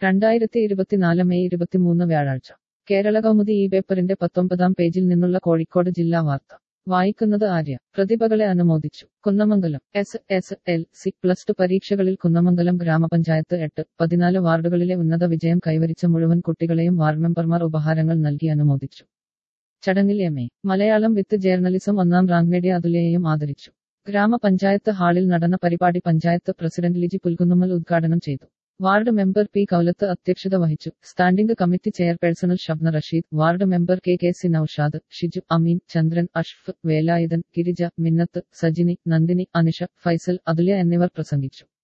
രണ്ടായിരത്തി ഇരുപത്തിനാല് മെയ് ഇരുപത്തിമൂന്ന് വ്യാഴാഴ്ച കേരള കൗമുദി ഈ പേപ്പറിന്റെ പത്തൊമ്പതാം പേജിൽ നിന്നുള്ള കോഴിക്കോട് ജില്ലാ വാർത്ത വായിക്കുന്നത് ആര്യ പ്രതിഭകളെ അനുമോദിച്ചു Kunnamangalam S S L C plus two പരീക്ഷകളിൽ കുന്നമംഗലം ഗ്രാമപഞ്ചായത്ത് എട്ട് പതിനാല് വാർഡുകളിലെ ഉന്നത വിജയം കൈവരിച്ച മുഴുവൻ കുട്ടികളെയും വാർഡ് മെമ്പർമാർ ഉപഹാരങ്ങൾ നൽകി അനുമോദിച്ചു ചടങ്ങിൽ M A Malayalam with journalism ഒന്നാം റാങ്ക് നേടിയ അതുലയെയും ആദരിച്ചു ഗ്രാമപഞ്ചായത്ത് ഹാളിൽ നടന്ന പരിപാടി പഞ്ചായത്ത് പ്രസിഡന്റ് ലിജി പുൽകുന്നുമ്മൽ ഉദ്ഘാടനം ചെയ്തു വാർഡ് മെമ്പർ പി കൗലത്ത് അധ്യക്ഷത വഹിച്ചു സ്റ്റാൻഡിംഗ് കമ്മിറ്റി ചെയർപേഴ്സണൽ Shabna Rasheed ward member K K C Noushad Shiju Ameen Chandran അഷ്ഫ് വേലായുധൻ ഗിരിജ മിന്നത്ത് സജിനി നന്ദിനി അനിഷ ഫൈസൽ അതുല്യ എന്നിവർ പ്രസംഗിച്ചു